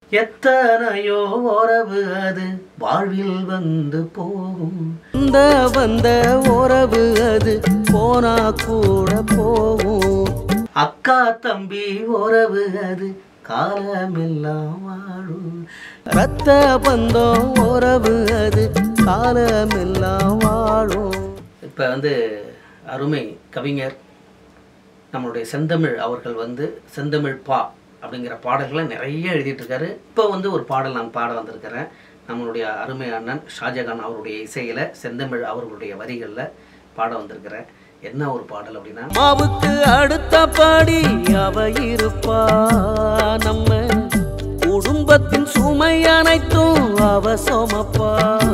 எத்தனையோ உறவு அது வாழ்வில் வந்து போகும் இந்த வந்த உறவு அது போனா கூட போகும் அக்கா தம்பி உறவு அது காலமெல்லாம் வாழும் ரத்த பந்தம் உறவு அது காலமெல்லாம் வாழும் இப்போ வந்து அருமை கவிஞர் நம்மளுடைய செந்தமிழ் அவர்கள் வந்து செந்தமிழ் பா அப்படிங்கிற பாடல்களை நிறைய எழுதிட்டு இருக்காரு இப்போ வந்து ஒரு பாடல் நான் பாட வந்திருக்கிறேன் நம்மளுடைய அருமை அண்ணன் ஷாஜகான் அவருடைய இசையில் செந்தமிழ் அவர்களுடைய வரிகளில் பாட வந்திருக்கிறேன் என்ன ஒரு பாடல் அப்படின்னா மாவுக்கு அடுத்த பாடி அவ இருப்பா நம்ம குடும்பத்தின் சுமை அனைத்தும் அவ சோமப்பா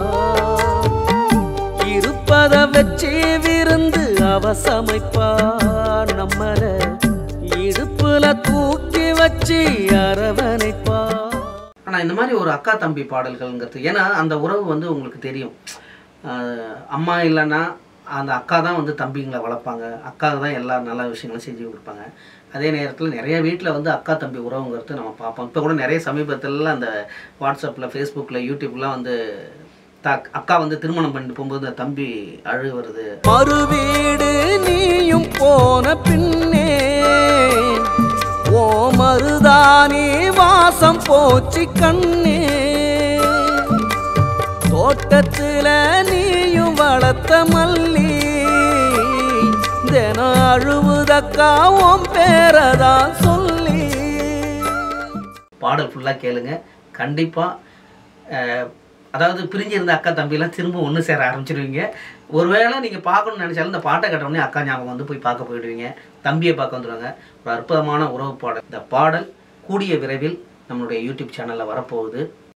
இருப்பத வச்சு விருந்து அவ சமைப்பா நம்மள இடுப்புல தூக்கி வச்சு அரவணைப்பா ஆனா இந்த மாதிரி ஒரு அக்கா தம்பி பாடல்கள்ங்கிறது ஏன்னா அந்த உறவு வந்து உங்களுக்கு தெரியும் ஆஹ் அம்மா இல்லைன்னா அந்த அக்கா தான் வந்து தம்பிங்களை வளர்ப்பாங்க அக்கா தான் எல்லா நல்ல விஷயங்களும் செஞ்சு கொடுப்பாங்க அதே நேரத்தில் நிறைய வீட்டில் வந்து அக்கா தம்பி உறவுங்கிறது நம்ம பார்ப்போம் இப்போ கூட நிறைய சமீபத்தில் அந்த வாட்ஸ்அப்பில் ஃபேஸ்புக்கில் யூடியூப்லாம் வந்து த அக்கா வந்து திருமணம் பண்ணிட்டு போகும்போது அந்த தம்பி அழு வருது மறு வீடு நீயும் போன பின்னே ஓ மருதானி வாசம் போச்சு கண்ணே தோட்டத்துல நீயும் வளர்த்த மல்லி தினம் அழுவுதக்கா உன் பேரதான் சொல்லி பாடல் ஃபுல்லாக கேளுங்க கண்டிப்பாக அதாவது பிரிஞ்சிருந்த அக்கா தம்பிலாம் திரும்ப ஒன்று சேர ஆரம்பிச்சிருவீங்க ஒருவேளை நீங்கள் பார்க்கணும்னு நினச்சாலும் இந்த பாட்டை கட்டவுடனே அக்கா ஞாபகம் வந்து போய் பார்க்க போயிடுவீங்க தம்பியை பார்க்க வந்துடுவாங்க ஒரு அற்புதமான உறவு பாடல் இந்த பாடல் கூடிய விரைவில் நம்மளுடைய யூடியூப் சேனலில் வரப்போகுது